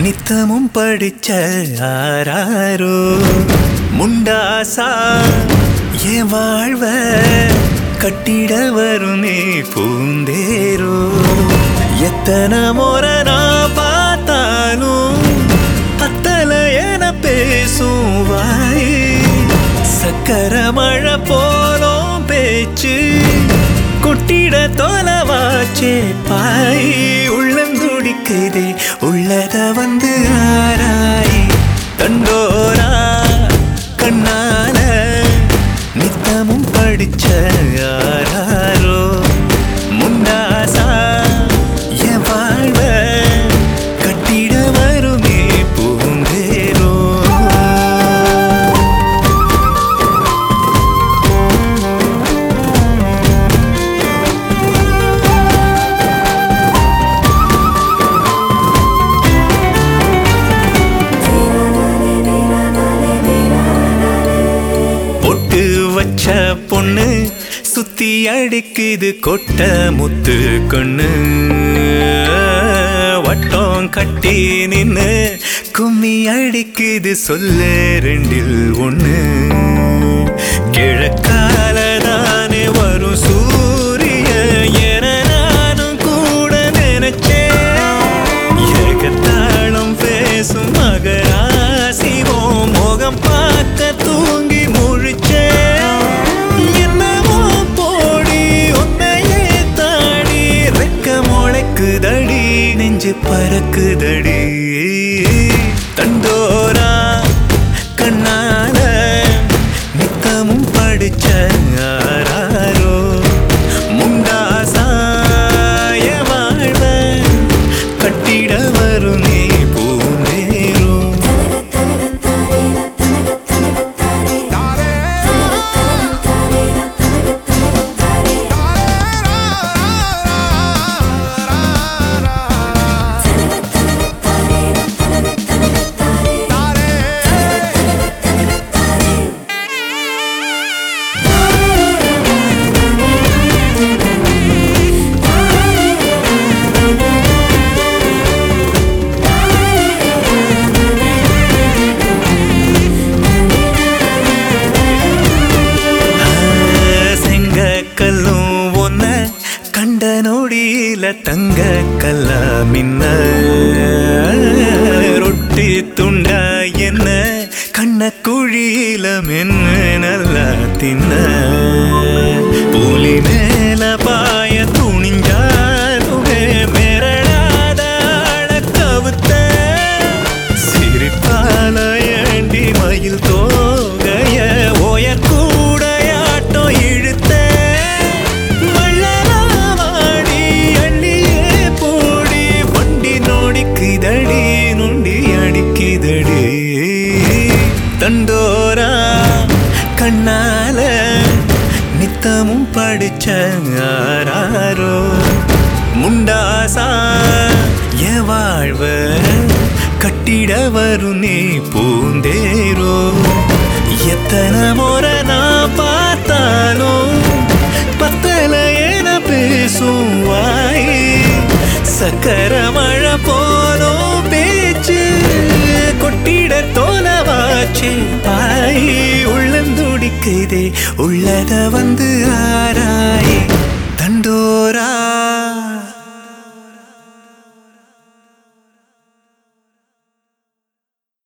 நித்தமும் படிச்ச ஆராரோ முண்டாசா என் வாழ்வ கட்டிட வருமே பூந்தேரோ எத்தனை முறை நான் பார்த்தாலும் பத்தல என பேசும் வாய் சக்கர மழை போலும் பேச்சு கொட்டிட தொலைவாச்சே பாய் உள்ளம் துடிக்குதே உள்ளத வந்து ஆராய் தண்டோரா கண்ணால நித்தமும் படிச்ச யாராரோ முண்டாசா என் வாழ்வ கட்டிட வருமே பூந்தேரோ பொட்டு வச்ச பொண்ணு சுத்தி அடிக்குது கொட்ட முத்து கண்ணு வட்டம் கட்டி நின்னு கும்மி அடிக்குது சொல்லு ரெண்டில் ஒண்ணு கிழக்கால தானே வரும் சூரிய என நானும் கூட நினைச்சேன் ஏகத்தாளம் பேசும் மகராசிவோம் முகம் பார்க்க தூங்கி முழிச்சே என்னவோ போடி உன்னையே தாடி ரெக்க முளைக்குதடி நெஞ்சு பறக்குதடி தண்டோரா கண்ணால நித்தமும் படிச்ச யாராரோ முண்டாசாய வாழ்வ கட்டிட வருமே பூந்தேரோ செங்க கல்லும் ஒன்ன கண்ட நொடியில தங்க கல்லா மின்ன ரொட்டி துண்டா என்ன கண்ண குழியில மென்ன நல்லா தின்ன புலி மேல பாய துணிஞ்சாலுமே மிரளாத அழக்கவுத்த சிரிப்பால ஏண்டி மயில் தோகைய ஓயர் கூடையாட்டம் இழுத்த மள்ளலாவாடி அள்ளியே போடி வண்டி நோடிக்குதடி நொண்டி அடிக்குதடி தண்டோரா கண்ணால நித்தமும் படிச்ச யாராரோ முண்டாசா என் வாழ்வ கட்டிட வரும் நீ பூந்தேரோ எத்தனை முறை நான் பார்த்தாலும் பத்தல என பேசும் வாய் சக்கர மழை போலும் பேச்சு கொட்டிட தோலவாச்சு பாய் உள்ளம் துடிக்குதே உள்ளத வந்து ஆராய் தண்டோரா